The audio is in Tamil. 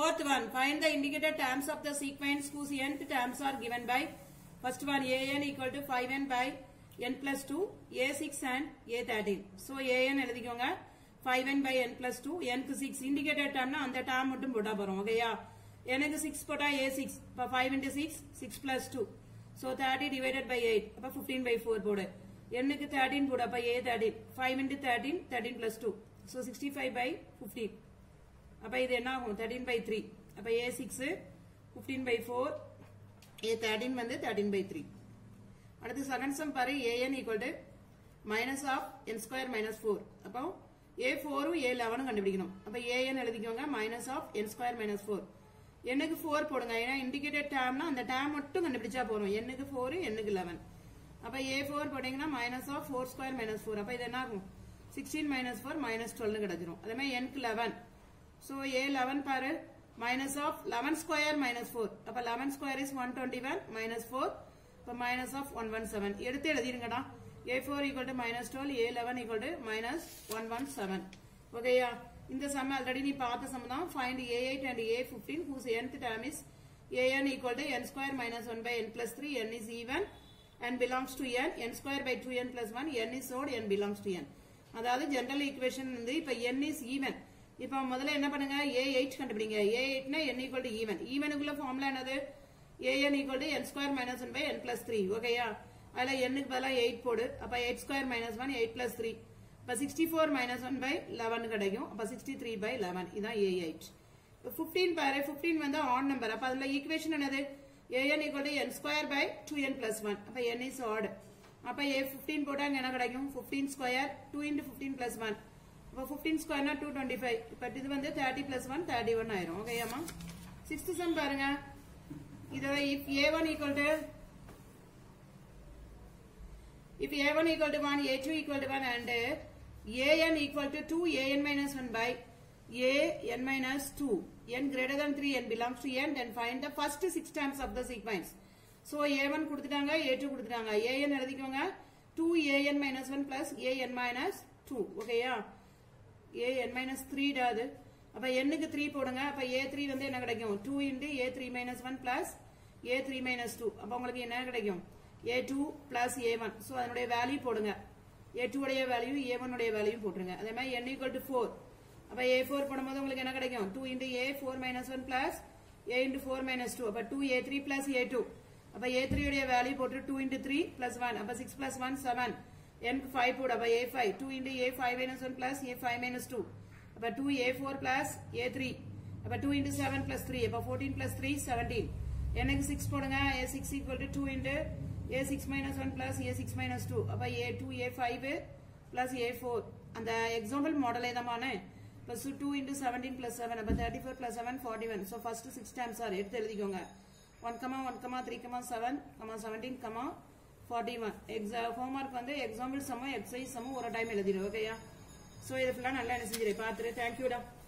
Fourth one, find the indicated terms of the sequence whose nth terms are given by first one an equal to 5n by n plus 2, a6 and a13. So an எழுதிக்கோங்க 5n by n plus 2, n க்கு 6 indicated termனா அந்த term மட்டும் போட்டா போறோம் ஓகேயா எனக்கு 6 போட்டா a6 இப்ப 5 into 6 6 plus 2 so 30 divided by 8 அப்ப 15 by 4 போடு n க்கு 13 போடு அப்ப a13 5 into 13 13 plus 2 so 65 by 15 அப்ப இது என்ன ஆகும் 13 by 3 அப்ப a6 15 by 4 a13 வந்து 13 by 3 அடுத்து செகண்ட் சம் பாரு an equal to minus of n square minus four அப்போ ஏ ஃபோரும் ஏ லெவனும் கண்டுபிடிக்கணும் அப்ப an எழுதிக்கோங்க minus of n square minus four என்னுக்கு ஃபோர் போடுங்க ஏன்னா இண்டிகேட்டட் டேம்னா அந்த டேம் மட்டும் கண்டுபிடிச்சா போறோம் என்னுக்கு ஃபோர் என்னுக்கு லெவன் அப்ப ஏ ஃபோர் போட்டீங்கன்னா minus of four square minus four அப்ப இது என்ன ஆகும் sixteen minus four minus twelve கிடைச்சிரும் அதே மாதிரி என்க்கு லெவன் ஸோ ஏ லெவன் பாரு minus of eleven square minus four அப்ப eleven square is one twenty one minus four இப்போ minus of one one seven எடுத்து எழுதிருங்கடா A four equal to minus twelve A eleven equal to minus one one seven ஓகேயா இந்த சம் ஆல்ரெடி நீ பார்த்த சம் தான் find A eight and A fifteen whose nth term is an equal to n square minus 1 by n plus 3 n is even and belongs to n n square by 2n plus 1 n is odd n belongs to n அதாவது ஜெனரல் ஈக்குவேஷன் வந்து இப்ப n is even இப்ப முதல்ல என்ன பண்ணுங்க a8 கண்டுபிடிங்க a8 னா n equal to even ஈவனுக்குள்ள ஃபார்முலா என்னது an equal to n square minus 1 by n plus 3 ஓகேயா அதுல n க்கு பதிலா 8 போடு அப்ப 8 square minus 1 8 plus 3 அப்ப 64 minus 1 by 11 கிடைக்கும் அப்ப 63 by 11 இதான் a8 இப்ப 15 பாரு 15 வந்து ஆட் நம்பர் அப்ப அதுல ஈக்குவேஷன் என்னது an equal to n square by 2n plus 1 அப்ப n is odd அப்ப a 15 போட்டா அங்க என்ன கிடைக்கும் 15 ஸ்கொயர் 2 into 15 plus 1 அப்ப 15 ஸ்கொயர்னா 225 பட் இது வந்து 30 plus 1 31 ஆயிரும் ஓகேயாமா சிக்ஸ்த் சம் பாருங்க இதோட if a1 equal to if a1 equal to 1 a2 equal to 1 and uh, an equal to 2 an minus 1 by a n minus 2 n greater than 3 n belongs to n then find the first six terms of the sequence so a1 கொடுத்துட்டாங்க a2 கொடுத்துட்டாங்க an எழுதிக்கோங்க 2 an minus 1 plus an minus 2 ஓகேயா an minus 3 டாது அப்ப n க்கு 3 போடுங்க அப்ப a3 வந்து என்ன கிடைக்கும் 2 into a3 minus 1 plus a3 minus 2 அப்ப உங்களுக்கு என்ன கிடைக்கும் a2 plus a1 so அதனுடைய வேல்யூ போடுங்க a2 உடைய வேல்யூ a1 உடைய வேல்யூ போட்டுருங்க அதே மாதிரி n equal to 4 அப்ப a4 போடும்போது உங்களுக்கு என்ன கிடைக்கும் 2 into a 4 minus 1 plus a into 4 minus 2 அப்ப 2 a3 plus a2 அப்ப a3 உடைய வேல்யூ போட்டு 2 into 3 plus 1 அப்ப 6 plus 1 7 n க்கு 5 போடு அப்ப a5 2 into a5 minus 1 plus a5 minus 2 அப்ப 2 a4 plus a3 அப்ப 2 into 7 plus 3 அப்ப 14 plus 3 17 n க்கு 6 போடுங்க a6 equal to 2 into a6 minus 1 plus a6 minus 2 அப்ப a2 a5 plus a4 அந்த எக்ஸாம்பிள் மாடலே தானே plus 2 into 17 plus 7 அப்ப 34 plus 7 41 so first 6 times are எடுத்து எழுதிக்கோங்க 1 comma 1 comma 3 comma 7 comma 17 comma 41 எக்ஸா ஹோம்ஒர்க் வந்து எக்ஸாம்பிள் சமம் எக்ஸசைஸ் சமம் ஒரு டைம் எழுதிடு ஓகேயா ஸோ இது ஃபுல்லாக நல்லா என்ன செஞ்சிரு பார்த்துரு தேங்க்யூடா